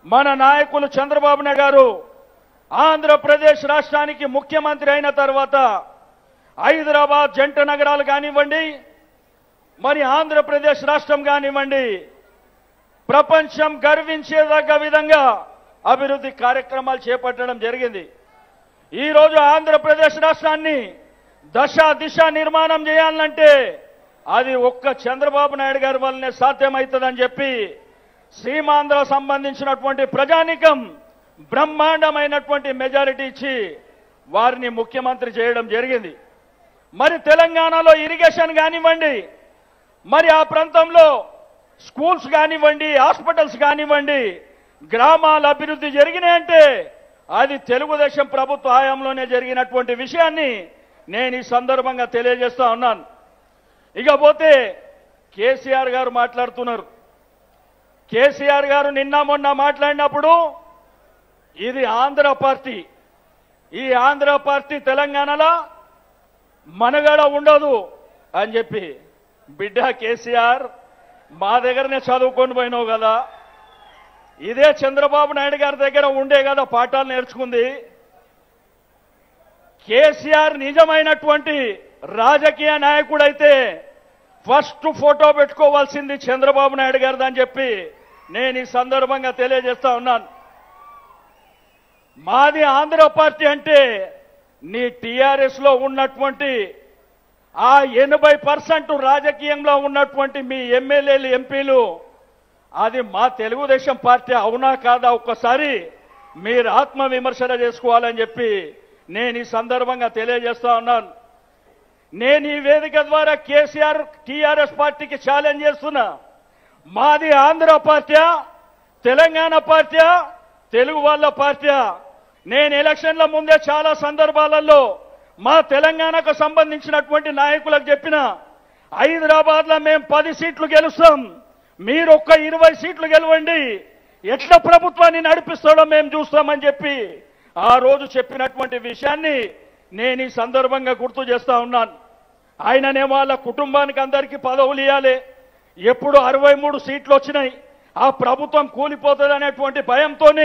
మన నాయకులు చంద్రబాబు నాయుడు గారు ఆంధ్రప్రదేశ్ రాష్ట్రానికి ముఖ్యమంత్రి అయిన తర్వాత హైదరాబాద్ జంట నగరాలు కానివ్వండి మరి ఆంధ్రప్రదేశ్ రాష్ట్రం కానివ్వండి ప్రపంచం గర్వించేదగ్గ విధంగా అభివృద్ధి కార్యక్రమాలు చేపట్టడం జరిగింది ఈ రోజు ఆంధ్రప్రదేశ్ రాష్ట్రాన్ని దశ దిశ నిర్మాణం చేయాలంటే అది ఒక్క చంద్రబాబు నాయుడు గారి వల్లనే సాధ్యమవుతుందని చెప్పి సీమాంధ్ర సంబంధించినటువంటి ప్రజానికం బ్రహ్మాండమైనటువంటి మెజారిటీ ఇచ్చి వారిని ముఖ్యమంత్రి చేయడం జరిగింది మరి తెలంగాణలో ఇరిగేషన్ కానివ్వండి మరి ఆ ప్రాంతంలో స్కూల్స్ కానివ్వండి హాస్పిటల్స్ కానివ్వండి గ్రామాల అభివృద్ధి జరిగినాయంటే అది తెలుగుదేశం ప్రభుత్వ హయాంలోనే జరిగినటువంటి విషయాన్ని నేను ఈ సందర్భంగా తెలియజేస్తా ఉన్నాను ఇకపోతే కేసీఆర్ గారు మాట్లాడుతున్నారు కేసీఆర్ గారు నిన్న మొన్న మాట్లాడినప్పుడు ఇది ఆంధ్ర పార్టీ ఈ ఆంధ్ర పార్టీ తెలంగాణలో మనగడ ఉండదు అని చెప్పి బిడ్డ కేసీఆర్ మా దగ్గరనే చదువుకొని పోయినావు కదా ఇదే చంద్రబాబు నాయుడు గారి దగ్గర ఉండే కదా పాఠాలు నేర్చుకుంది కేసీఆర్ నిజమైనటువంటి రాజకీయ నాయకుడైతే ఫస్ట్ ఫోటో పెట్టుకోవాల్సింది చంద్రబాబు నాయుడు గారిదని చెప్పి నేను ఈ సందర్భంగా తెలియజేస్తా ఉన్నాను మాది ఆంధ్ర పార్టీ అంటే నీ టీఆర్ఎస్ లో ఉన్నటువంటి ఆ ఎనభై పర్సెంట్ రాజకీయంలో ఉన్నటువంటి మీ ఎమ్మెల్యేలు ఎంపీలు అది మా తెలుగుదేశం పార్టీ అవునా కాదా ఒక్కసారి మీరు ఆత్మ విమర్శన చేసుకోవాలని చెప్పి నేను ఈ సందర్భంగా తెలియజేస్తా ఉన్నాను నేను ఈ వేదిక ద్వారా కేసీఆర్ టీఆర్ఎస్ పార్టీకి ఛాలెంజ్ చేస్తున్నా మాది ఆంధ్ర పార్టీ తెలంగాణ పార్టీ తెలుగు వాళ్ళ పార్టీ నేను ఎలక్షన్ల ముందే చాలా సందర్భాలలో మా తెలంగాణకు సంబంధించినటువంటి నాయకులకు చెప్పిన హైదరాబాద్ లో మేము పది సీట్లు గెలుస్తాం మీరు ఒక్క ఇరవై సీట్లు గెలవండి ఎట్లా ప్రభుత్వాన్ని నడిపిస్తాడో మేము చూస్తామని చెప్పి ఆ రోజు చెప్పినటువంటి విషయాన్ని నేను ఈ సందర్భంగా గుర్తు చేస్తా ఉన్నాను ఆయననే వాళ్ళ కుటుంబానికి అందరికీ పదవులు ఇవ్వాలి ఎప్పుడు అరవై మూడు సీట్లు వచ్చినాయి ఆ ప్రభుత్వం కూలిపోతుంది అనేటువంటి భయంతోని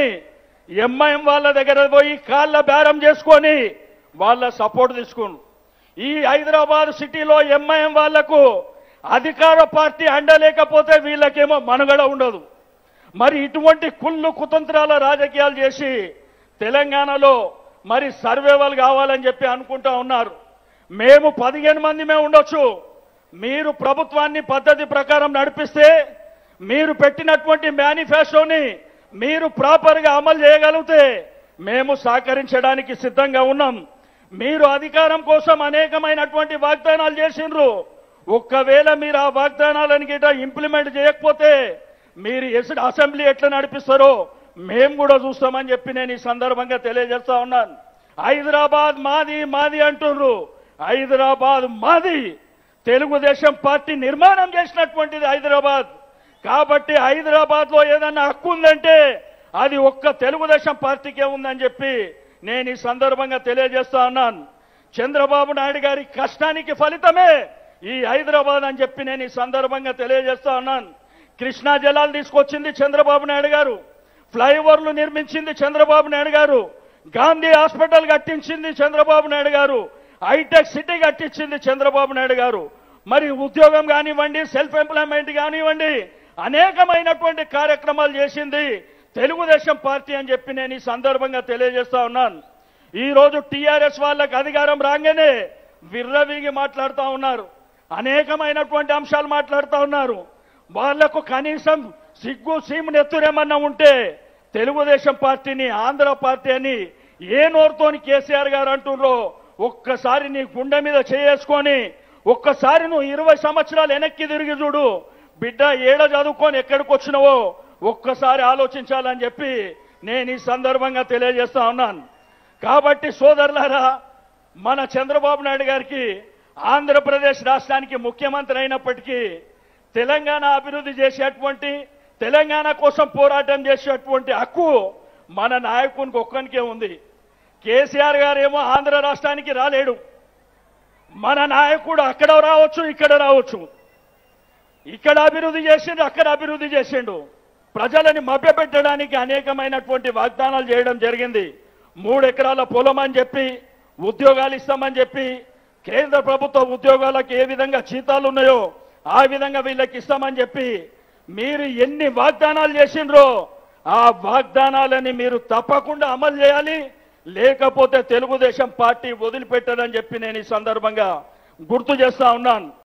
ఎంఐఎం వాళ్ళ దగ్గర పోయి కాళ్ళ బేరం చేసుకొని వాళ్ళ సపోర్ట్ తీసుకుని ఈ హైదరాబాద్ సిటీలో ఎంఐఎం వాళ్లకు అధికార పార్టీ అండలేకపోతే వీళ్ళకేమో మనుగడ ఉండదు మరి ఇటువంటి కుళ్ళు కుతంత్రాల రాజకీయాలు చేసి తెలంగాణలో మరి సర్వేవల్ కావాలని చెప్పి అనుకుంటా ఉన్నారు మేము పదిహేను మందిమే ఉండొచ్చు మీరు ప్రభుత్వాన్ని పద్ధతి ప్రకారం నడిపిస్తే మీరు పెట్టినటువంటి మేనిఫెస్టోని మీరు ప్రాపర్గా అమలు చేయగలిగితే మేము సహకరించడానికి సిద్ధంగా ఉన్నాం మీరు అధికారం కోసం అనేకమైనటువంటి వాగ్దానాలు చేసిండ్రు ఒక్కవేళ మీరు ఆ వాగ్దానాలను గిట ఇంప్లిమెంట్ చేయకపోతే మీరు ఎస్- అసెంబ్లీ ఎట్లా నడిపిస్తారో మేము కూడా చూస్తామని చెప్పి నేను ఈ సందర్భంగా తెలియజేస్తా ఉన్నాను హైదరాబాద్ మాది మాది అంటుర్రు హైదరాబాద్ మాది తెలుగుదేశం పార్టీ నిర్మాణం చేసినటువంటిది హైదరాబాద్ కాబట్టి హైదరాబాద్ లో ఏదన్నా హక్కు ఉందంటే అది ఒక్క తెలుగుదేశం పార్టీకే ఉందని చెప్పి నేను ఈ సందర్భంగా తెలియజేస్తా ఉన్నాను చంద్రబాబు నాయుడు గారి కష్టానికి ఫలితమే ఈ హైదరాబాద్ అని చెప్పి నేను ఈ సందర్భంగా తెలియజేస్తా ఉన్నాను కృష్ణా జలాలు తీసుకొచ్చింది చంద్రబాబు నాయుడు గారు ఫ్లైఓవర్లు నిర్మించింది చంద్రబాబు నాయుడు గారు గాంధీ హాస్పిటల్ కట్టించింది చంద్రబాబు నాయుడు గారు హైటెక్ సిటీ కట్టించింది చంద్రబాబు నాయుడు గారు మరి ఉద్యోగం కానివ్వండి సెల్ఫ్ ఎంప్లాయ్మెంట్ కానివ్వండి అనేకమైనటువంటి కార్యక్రమాలు చేసింది తెలుగుదేశం పార్టీ అని చెప్పి నేను ఈ సందర్భంగా తెలియజేస్తా ఉన్నాను ఈ రోజు టీఆర్ఎస్ వాళ్ళకి అధికారం రాగానే విర్రవీగి మాట్లాడుతూ ఉన్నారు అనేకమైనటువంటి అంశాలు మాట్లాడుతూ ఉన్నారు వాళ్లకు కనీసం సిగ్గు సీము నెత్తురేమన్నా ఉంటే తెలుగుదేశం పార్టీని ఆంధ్ర పార్టీ అని ఏ నోరుతోని కేసీఆర్ గారు అంటుర్రో ఒక్కసారి నీ గుండె మీద చేసుకొని ఒక్కసారి నువ్వు ఇరవై సంవత్సరాలు వెనక్కి తిరిగి చూడు బిడ్డ ఏడ చదువుకొని ఎక్కడికి వచ్చినవో ఒక్కసారి ఆలోచించాలని చెప్పి నేను ఈ సందర్భంగా తెలియజేస్తా ఉన్నాను కాబట్టి సోదరులారా మన చంద్రబాబు నాయుడు గారికి ఆంధ్రప్రదేశ్ రాష్ట్రానికి ముఖ్యమంత్రి అయినప్పటికీ తెలంగాణ అభివృద్ధి చేసేటువంటి తెలంగాణ కోసం పోరాటం చేసేటువంటి హక్కు మన నాయకునికి ఒక్కనికే ఉంది కేసీఆర్ గారేమో ఆంధ్ర రాష్ట్రానికి రాలేడు మన నాయకుడు అక్కడ రావచ్చు ఇక్కడ రావచ్చు ఇక్కడ అభివృద్ధి చేసిండు అక్కడ అభివృద్ధి చేసిండు ప్రజలని మభ్యపెట్టడానికి అనేకమైనటువంటి వాగ్దానాలు చేయడం జరిగింది మూడు ఎకరాల పొలం అని చెప్పి ఉద్యోగాలు ఇస్తామని చెప్పి కేంద్ర ప్రభుత్వ ఉద్యోగాలకు ఏ విధంగా జీతాలు ఉన్నాయో ఆ విధంగా వీళ్ళకి ఇస్తామని చెప్పి మీరు ఎన్ని వాగ్దానాలు చేసిండ్రో ఆ వాగ్దానాలని మీరు తప్పకుండా అమలు చేయాలి లేకపోతే తెలుగుదేశం పార్టీ వదిలిపెట్టదని చెప్పి నేను ఈ సందర్భంగా గుర్తు చేస్తా ఉన్నాను